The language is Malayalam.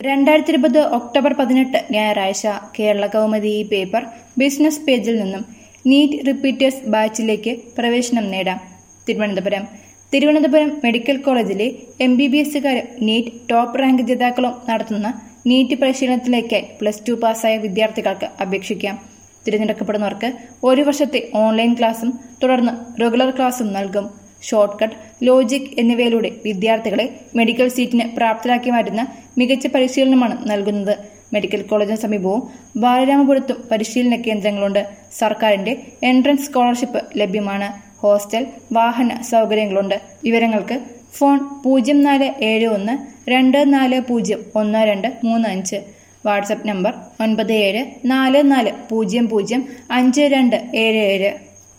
രണ്ടായിരത്തി ഇരുപത് ഒക്ടോബർ പതിനെട്ട് ഞായറാഴ്ച കേരള കൗമുദി ഈ പേപ്പർ ബിസിനസ് പേജിൽ നിന്നും നീറ്റ് റിപ്പീറ്റേഴ്സ് ബാച്ചിലേക്ക് പ്രവേശനം നേടാം തിരുവനന്തപുരം തിരുവനന്തപുരം മെഡിക്കൽ കോളേജിലെ എം ബി ബി എസുകാർ നീറ്റ് ടോപ്പ് റാങ്ക് ജേതാക്കളും നടത്തുന്ന നീറ്റ് പരിശീലനത്തിലേക്കായി പ്ലസ് ടു പാസ്സായ വിദ്യാർത്ഥികൾക്ക് അപേക്ഷിക്കാം തിരഞ്ഞെടുക്കപ്പെടുന്നവർക്ക് ഒരു വർഷത്തെ ഓൺലൈൻ ക്ലാസും തുടർന്ന് റെഗുലർ ക്ലാസും നൽകും ഷോർട്ട് കട്ട് ലോജിക് എന്നിവയിലൂടെ വിദ്യാർത്ഥികളെ മെഡിക്കൽ സീറ്റിന് പ്രാപ്തരാക്കി മാറ്റുന്ന മികച്ച പരിശീലനമാണ് നൽകുന്നത് മെഡിക്കൽ കോളേജിന് സമീപവും ബാലരാമപുരത്തും പരിശീലന കേന്ദ്രങ്ങളുണ്ട് സർക്കാരിന്റെ എൻട്രൻസ് സ്കോളർഷിപ്പ് ലഭ്യമാണ് ഹോസ്റ്റൽ വാഹന സൗകര്യങ്ങളുണ്ട് വിവരങ്ങൾക്ക് ഫോൺ പൂജ്യം നാല് ഏഴ് ഒന്ന് രണ്ട് നാല് പൂജ്യം ഒന്ന് രണ്ട് മൂന്ന് അഞ്ച് വാട്സപ്പ് നമ്പർ ഒൻപത് ഏഴ് നാല് നാല് പൂജ്യം പൂജ്യം അഞ്ച് രണ്ട് ഏഴ് ഏഴ്